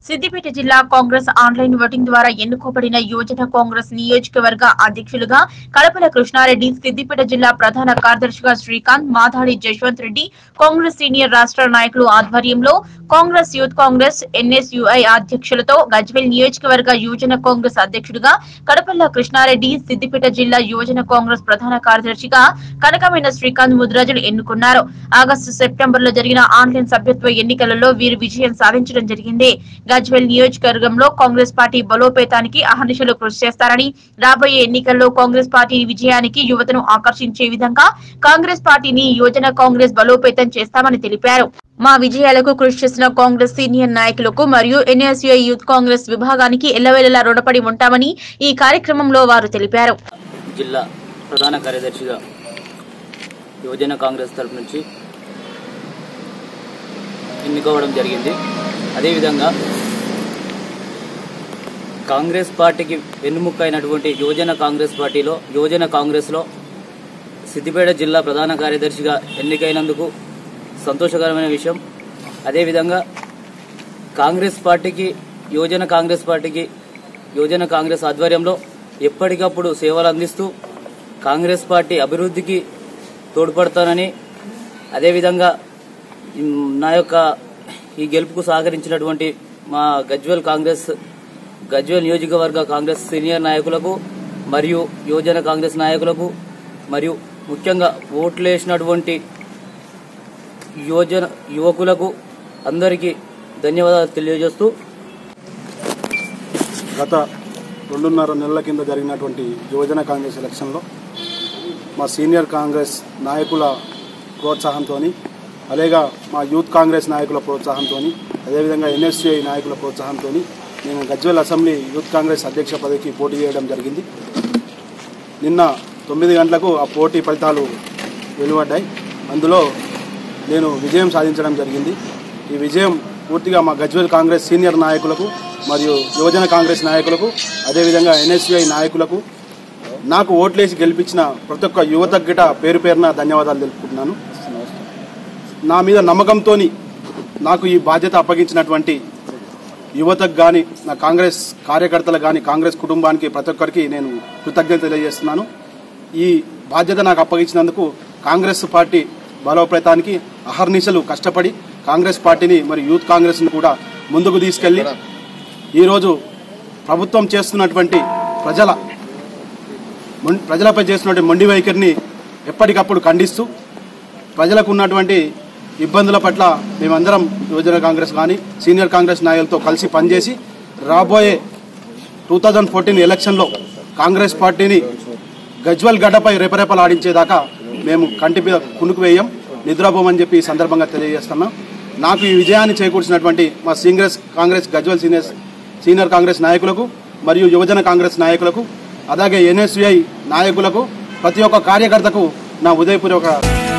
సిద్దిపేట జిల్లా Congress online voting ద్వారా ఎన్నుకోబడిన యువజన కాంగ్రెస్ నియోజకవర్గ అధ్యక్షులుగా కడపల కృష్ణారెడ్డి సిద్దిపేట జిల్లా ప్రధాన కార్యదర్శిగా శ్రీకాంత్ మాధాడి జశ్వంత్ రెడ్డి కాంగ్రెస్ సీనియర్ రాష్ట్ర నాయకులు ఆధ్వర్యంలో కాంగ్రెస్ యూత్ కాంగ్రెస్ ఎన్ఎస్యుఐ అధ్యక్షులతో గజ్వెల్ నియోజకవర్గ యువజన కాంగ్రెస్ అధ్యక్షుడిగా కడపల్ల కృష్ణారెడ్డి సిద్దిపేట జిల్లా యువజన కాంగ్రెస్ ప్రధాన కార్యదర్శిగా కనకమైన శ్రీకాంత్ ముద్రాజులు ఎన్నుకున్నారు ఆగస్టు సెప్టెంబర్ లో జరిగిన ఆన్లైన్ సభ్యత్వ ఎన్నికలలో వీరు విజయం సాధించడం జరిగింది గజ్వెల్ నియోజకవర్గంలో కాంగ్రెస్ పార్టీ బలోపేతానికి అహర్నిశలు కృషి చేస్తారని రాబోయే ఎన్నికల్లో కాంగ్రెస్ పార్టీ విజయానికి యువతను ఆకర్షించే విధంగా కాంగ్రెస్ పార్టీని యువజన కాంగ్రెస్ బలోపేతం చేస్తామని తెలిపారు మా విజయాలకు కృషి చేసిన కాంగ్రెస్ సీనియర్ నాయకులకు మరియు ఎన్ఎస్యుఐ యూత్ కాంగ్రెస్ విభాగానికి ఎల్లవేళలా రుణపడి ఉంటామని ఈ కార్యక్రమంలో వారు తెలిపారు జిల్లా ప్రధాన కార్యదర్శిగా యువజన కాంగ్రెస్ తరపు నుంచి ఎన్నుకోవడం జరిగింది అదేవిధంగా కాంగ్రెస్ పార్టీకి వెన్నుముక్క అయినటువంటి యువజన కాంగ్రెస్ పార్టీలో యువజన కాంగ్రెస్లో సిద్దిపేట జిల్లా ప్రధాన కార్యదర్శిగా ఎన్నికైనందుకు సంతోషకరమైన విషయం అదేవిధంగా కాంగ్రెస్ పార్టీకి యువజన కాంగ్రెస్ పార్టీకి యువజన కాంగ్రెస్ ఆధ్వర్యంలో ఎప్పటికప్పుడు సేవలు అందిస్తూ కాంగ్రెస్ పార్టీ అభివృద్ధికి తోడ్పడతానని అదేవిధంగా ఉమ్, నా యొక్క ఈ గెలుపుకు సహకరించినటువంటి మా గజ్వెల్ కాంగ్రెస్ గజ్వెల్ నియోజకవర్గ కాంగ్రెస్ సీనియర్ నాయకులకు మరియు యువజన కాంగ్రెస్ నాయకులకు మరియు ముఖ్యంగా ఓట్లు వేసినటువంటి యువజన యువకులకు అందరికీ ధన్యవాదాలు తెలియజేస్తూ గత రెండున్నర నెలల కింద జరిగినటువంటి యువజన కాంగ్రెస్ ఎలక్షన్లో మా సీనియర్ కాంగ్రెస్ నాయకుల ప్రోత్సాహంతో అలాగే మా యూత్ కాంగ్రెస్ నాయకుల ప్రోత్సాహంతో అదేవిధంగా ఎన్ఎస్సిఐ నాయకుల ప్రోత్సాహంతో నేను గజ్వెల్ అసెంబ్లీ యూత్ కాంగ్రెస్ అధ్యక్ష పదవికి పోటీ చేయడం జరిగింది నిన్న తొమ్మిది గంటలకు ఆ పోటీ ఫలితాలు వెలువడ్డాయి అందులో నేను విజయం సాధించడం జరిగింది ఈ విజయం పూర్తిగా మా గజ్వెల్ కాంగ్రెస్ సీనియర్ నాయకులకు మరియు యువజన కాంగ్రెస్ నాయకులకు అదేవిధంగా ఎన్ఎస్యుఐ నాయకులకు నాకు ఓట్లేసి గెలిపించిన ప్రతి ఒక్క యువత గిట పేరు పేరున ధన్యవాదాలు తెలుపుకుంటున్నాను నా మీద నమ్మకంతో నాకు ఈ బాధ్యత అప్పగించినటువంటి యువతకు కానీ నా కాంగ్రెస్ కార్యకర్తలకు కానీ కాంగ్రెస్ కుటుంబానికి ప్రతి ఒక్కరికి నేను కృతజ్ఞత తెలియజేస్తున్నాను ఈ బాధ్యత నాకు అప్పగించినందుకు కాంగ్రెస్ పార్టీ బలోపేతానికి అహర్నిశలు కష్టపడి కాంగ్రెస్ పార్టీని మరి యూత్ కాంగ్రెస్ని కూడా ముందుకు తీసుకెళ్లి ఈరోజు ప్రభుత్వం చేస్తున్నటువంటి ప్రజల మొం- ప్రజలపై చేస్తున్నటువంటి మొండి వైఖరిని ఎప్పటికప్పుడు ఖండిస్తూ ప్రజలకు ఉన్నటువంటి ఇబ్బందుల పట్ల మేమందరం యువజన కాంగ్రెస్ కానీ సీనియర్ కాంగ్రెస్ నాయకులతో కలిసి పనిచేసి రాబోయే టూ థౌజండ్ ఫోర్టీన్ ఎలక్షన్లో కాంగ్రెస్ పార్టీని గజ్వల్ గడ్డపై రెపరెపలాడించేదాకా మేము కంటి మీద కునుకు వేయం నిద్రపోమని చెప్పి ఈ సందర్భంగా తెలియజేస్తున్నాం నాకు ఈ విజయాన్ని చేకూర్చినటువంటి మా seniors Congress Gajwel seniors senior Congress నాయకులకు మరియు యువజన కాంగ్రెస్ నాయకులకు అలాగే ఎన్ఎస్యుఐ నాయకులకు ప్రతి ఒక్క కార్యకర్తకు నా ఉదయపూర్వక